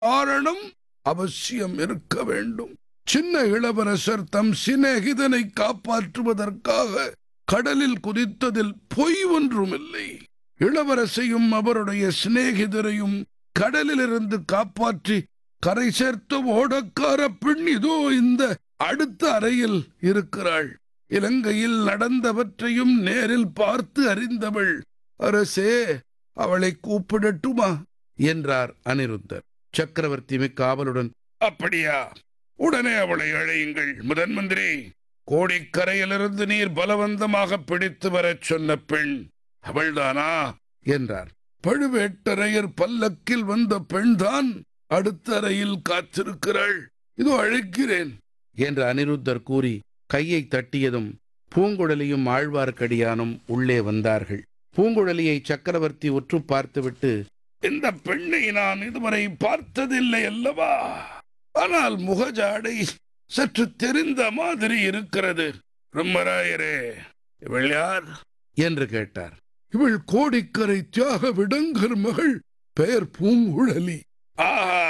காரணம் அவசியம் இருக்க வேண்டும் சின்ன இளவரசர் தம் சிநேகிதனை காப்பாற்றுவதற்காக கடலில் குதித்ததில் பொய் ஒன்றுமில்லை இளவரசையும் அவருடைய சிநேகிதரையும் கடலிலிருந்து காப்பாற்றி கரை சேர்த்த ஓடக்கார பெண் இதோ இந்த அடுத்த அறையில் இருக்கிறாள் இலங்கையில் நடந்தவற்றையும் நேரில் பார்த்து அறிந்தவள் அரசே அவளை கூப்பிடட்டுமா என்றார் அனிருத்தர் சக்கரவர்த்தி மிக்க ஆவலுடன் அப்படியா உடனே அவளை அழையுங்கள் முதன் மந்திரி கோடிக்கரையிலிருந்து நீர் பலவந்தமாக பிடித்து வரச் சொன்ன பெண் அவள்தானா என்றார் பழுவேட்டரையர் பல்லக்கில் வந்த பெண்தான் அடுத்த அறையில் காத்திருக்கிறாள் இதோ அழைக்கிறேன் என்று அனிருத்தர் கூறி கையை தட்டியதும் பூங்குழலியும் ஆழ்வார்க்கடியானும் உள்ளே வந்தார்கள் பூங்குழலியை சக்கரவர்த்தி உற்று பார்த்துவிட்டு இந்த பெண்ணை நான் இதுவரை பார்த்ததில்லை அல்லவா ஆனால் முகஜாடை சற்று தெரிந்த மாதிரி இருக்கிறது பிரம்மராயரே இவள் யார் என்று கேட்டார் இவள் கோடிக்கரை தியாக விடங்கர் மகள் பெயர் பூங்குழலி ஆஹா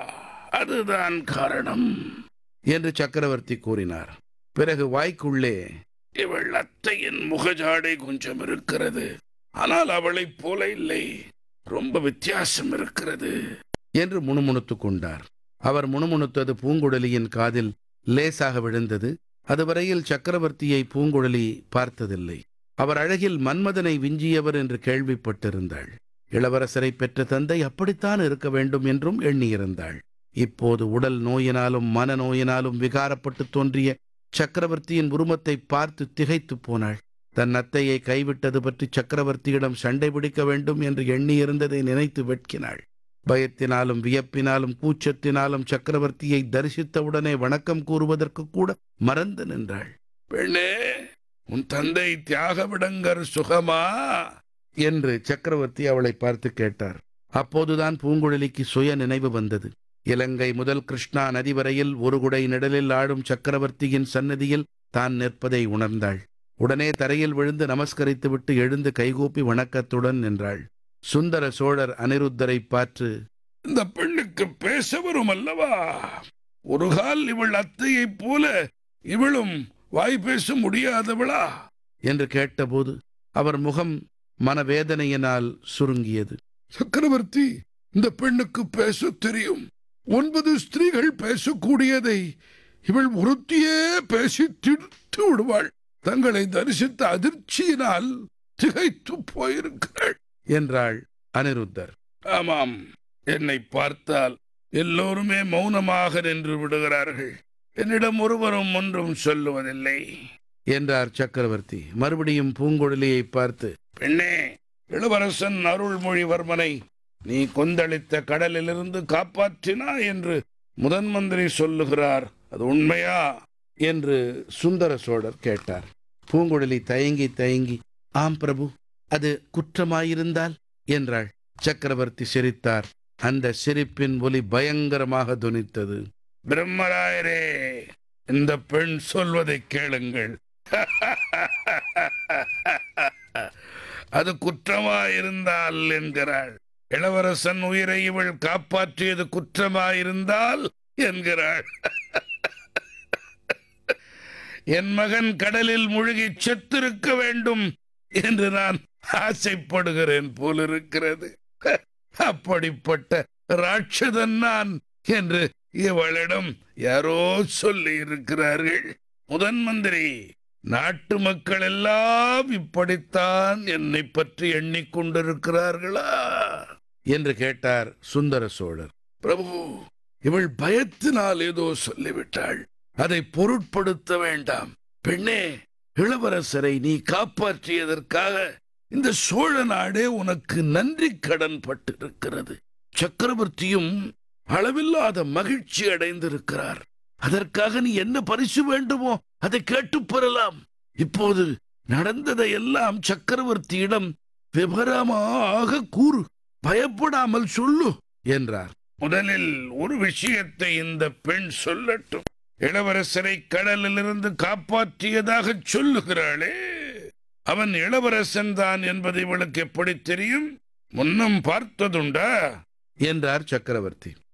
அதுதான் காரணம் என்று சக்கரவர்த்தி கூறினார் பிறகு வாய்க்குள்ளே இவள் அத்தையின் முகஜாடை கொஞ்சம் இருக்கிறது ஆனால் அவளைப் போல இல்லை ரொம்ப வித்தியாசம் இருக்கிறது என்று முணுமுணுத்துக் கொண்டார் அவர் முணுமுணுத்தது பூங்குழலியின் காதில் லேசாக விழுந்தது அதுவரையில் சக்கரவர்த்தியை பூங்குழலி பார்த்ததில்லை அவர் அழகில் மன்மதனை விஞ்சியவர் என்று கேள்விப்பட்டிருந்தாள் இளவரசரை பெற்ற தந்தை அப்படித்தான் இருக்க வேண்டும் என்றும் எண்ணியிருந்தாள் இப்போது உடல் நோயினாலும் மனநோயினாலும் விகாரப்பட்டு தோன்றிய சக்கரவர்த்தியின் உருவத்தை பார்த்து திகைத்துப் போனாள் தன் அத்தையை கைவிட்டது பற்றி சக்கரவர்த்தியிடம் சண்டை பிடிக்க வேண்டும் என்று எண்ணியிருந்ததை நினைத்து வெட்கினாள் பயத்தினாலும் வியப்பினாலும் கூச்சத்தினாலும் சக்கரவர்த்தியை தரிசித்தவுடனே வணக்கம் கூறுவதற்கு கூட மறந்து நின்றாள் பெண்ணே உன் தந்தை தியாகவிடங்கர் சுகமா என்று சக்கரவர்த்தி அவளை பார்த்து கேட்டார் அப்போதுதான் பூங்குழலிக்கு சுய நினைவு வந்தது இலங்கை முதல் கிருஷ்ணா நதி வரையில் ஒரு குடை நிழலில் ஆடும் சக்கரவர்த்தியின் சன்னதியில் தான் நிற்பதை உணர்ந்தாள் உடனே தரையில் விழுந்து நமஸ்கரித்துவிட்டு எழுந்து கைகூப்பி வணக்கத்துடன் நின்றாள் சுந்தர சோழர் அனிருத்தரை பார்த்து இந்த பெண்ணுக்கு பேச வரும் அல்லவா ஒரு கால் இவள் அத்தையைப் போல இவளும் வாய் பேச முடியாதவளா என்று கேட்டபோது அவர் முகம் மனவேதனையினால் சுருங்கியது சக்கரவர்த்தி இந்த பெண்ணுக்கு பேச தெரியும் ஒன்பது ஸ்திரீகள் பேசக்கூடியதை இவள் ஒருத்தியே பேசி திடுத்து விடுவாள் தங்களை தரிசித்த அதிர்ச்சியினால் திகைத்து போயிருக்கிறாள் என்றாள் அனிருத்தர் ஆமாம் என்னை பார்த்தால் எல்லோருமே மௌனமாக நின்று விடுகிறார்கள் என்னிடம் ஒருவரும் ஒன்றும் சொல்லுவதில்லை என்றார் சக்கரவர்த்தி மறுபடியும் பூங்குழலியை பார்த்து பெண்ணே இளவரசன் அருள்மொழிவர்மனை நீ கொந்தளித்த கடலிலிருந்து காப்பாற்றினா என்று முதன் மந்திரி சொல்லுகிறார் அது உண்மையா என்று சுந்தர சோழர் கேட்டார் பூங்குழலி தயங்கி தயங்கி ஆம் பிரபு அது குற்றமாயிருந்தால் என்றாள் சக்கரவர்த்தி சிரித்தார் அந்த சிரிப்பின் ஒலி பயங்கரமாக துனித்தது பிரம்மராயரே இந்த பெண் சொல்வதை கேளுங்கள் அது குற்றமாயிருந்தால் என்கிறாள் இளவரசன் உயிரை இவள் காப்பாற்றியது குற்றமாயிருந்தால் என்கிறாள் என் மகன் கடலில் முழுகி செத்திருக்க வேண்டும் என்று நான் ஆசைப்படுகிறேன் போலிருக்கிறது அப்படிப்பட்ட ராட்சதன் நான் என்று இவளிடம் யாரோ சொல்லி இருக்கிறார்கள் முதன் மந்திரி நாட்டு மக்கள் எல்லாம் இப்படித்தான் என்னை பற்றி எண்ணிக்கொண்டிருக்கிறார்களா என்று கேட்டார் சுந்தர சோழர் பிரபு இவள் பயத்தினால் ஏதோ சொல்லிவிட்டாள் அதை பொருட்படுத்த வேண்டாம் பெண்ணே இளவரசரை நீ காப்பாற்றியதற்காக இந்த சோழ நாடே உனக்கு நன்றி கடன் பட்டிருக்கிறது சக்கரவர்த்தியும் அளவில்லாத மகிழ்ச்சி அடைந்திருக்கிறார் அதற்காக நீ என்ன பரிசு வேண்டுமோ அதை கேட்டுப் பெறலாம் இப்போது நடந்ததை எல்லாம் சக்கரவர்த்தியிடம் விவரமாக கூறு பயப்படாமல் சொல்லு என்றார் முதலில் ஒரு விஷயத்தை இந்த பெண் சொல்லட்டும் இளவரசரை கடலிலிருந்து காப்பாற்றியதாக சொல்லுகிறாளே அவன் இளவரசன் தான் என்பது இவளுக்கு எப்படி தெரியும் முன்னம் பார்த்ததுண்டா என்றார் சக்கரவர்த்தி